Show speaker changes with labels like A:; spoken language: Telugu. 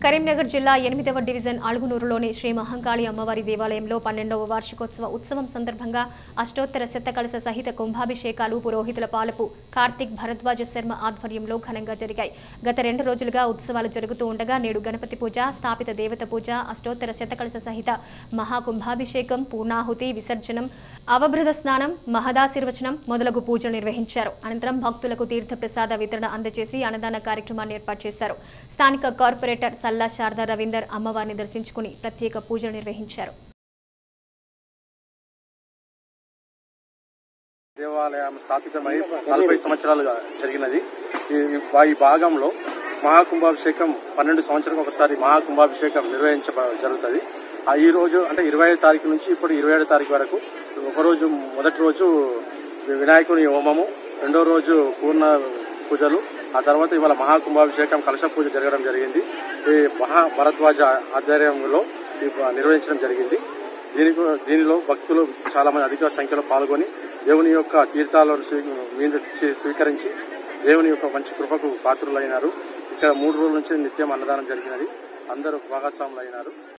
A: కరీంనగర్ జిల్లా ఎనిమిదవ డివిజన్ అలుగునూరులోని శ్రీ మహంకాళి అమ్మవారి దేవాలయంలో పన్నెండవ వార్షికోత్సవ ఉత్సవం సందర్భంగా అష్టోత్తర శతకలశ సహిత కుంభాభిషేకాలు పురోహితుల పాలపు కార్తిక్ భరద్వాజ శర్మ ఆధ్వర్యంలో ఘనంగా జరిగాయి గత రెండు రోజులుగా ఉత్సవాలు జరుగుతూ ఉండగా నేడు గణపతి పూజ స్థాపిత దేవత పూజ అష్టోత్తర శతకలశ సహిత మహాకుంభాభిషేకం పూర్ణాహుతి విసర్జనం అవభృత స్నానం మహదాశీర్వచనం మొదలగు పూజలు నిర్వహించారు అనంతరం భక్తులకు తీర్థ ప్రసాద వితరణ అందజేసి అన్నదాన కార్యక్రమాన్ని ఏర్పాటు చేశారు స్థానిక కార్పొరేటర్ సల్లా శారదా రవీందర్ అమ్మవారిని దర్శించుకుని ప్రత్యేక పూజలు నిర్వహించారు
B: దేవాలయం స్థాపితమై నలభై సంవత్సరాలుగా జరిగినది ఈ- ఈ భాగంలో మహాకుంభాభిషేకం పన్నెండు సంవత్సరాలకు ఒకసారి మహాకుంభాభిషేకం నిర్వహించ జరుగుతుంది ఆ ఈ రోజు అంటే ఇరవై ఐదు తారీఖు నుంచి ఇప్పుడు ఇరవై ఏడు తారీఖు వరకు ఒకరోజు మొదటి రోజు వినాయకుని హోమము రెండో రోజు పూర్ణ పూజలు ఆ తర్వాత ఇవాళ మహాకుంభాభిషేకం కలశ పూజ జరగడం జరిగింది ఈ మహా భరద్వాజ ఆధ్వర్యంలో ఈ నిర్వహించడం జరిగింది దీనికి దీనిలో భక్తులు చాలా మంది అధిక సంఖ్యలో పాల్గొని దేవుని యొక్క తీర్థాలను స్వీ- మీద స్వీ- స్వీకరించి దేవుని యొక్క మంచి కృపకు పాత్రులైనారు ఇక్కడ మూడు రోజుల నుంచి నిత్యం అన్నదానం జరిగినది అందరూ భాగస్వాములు అయినారు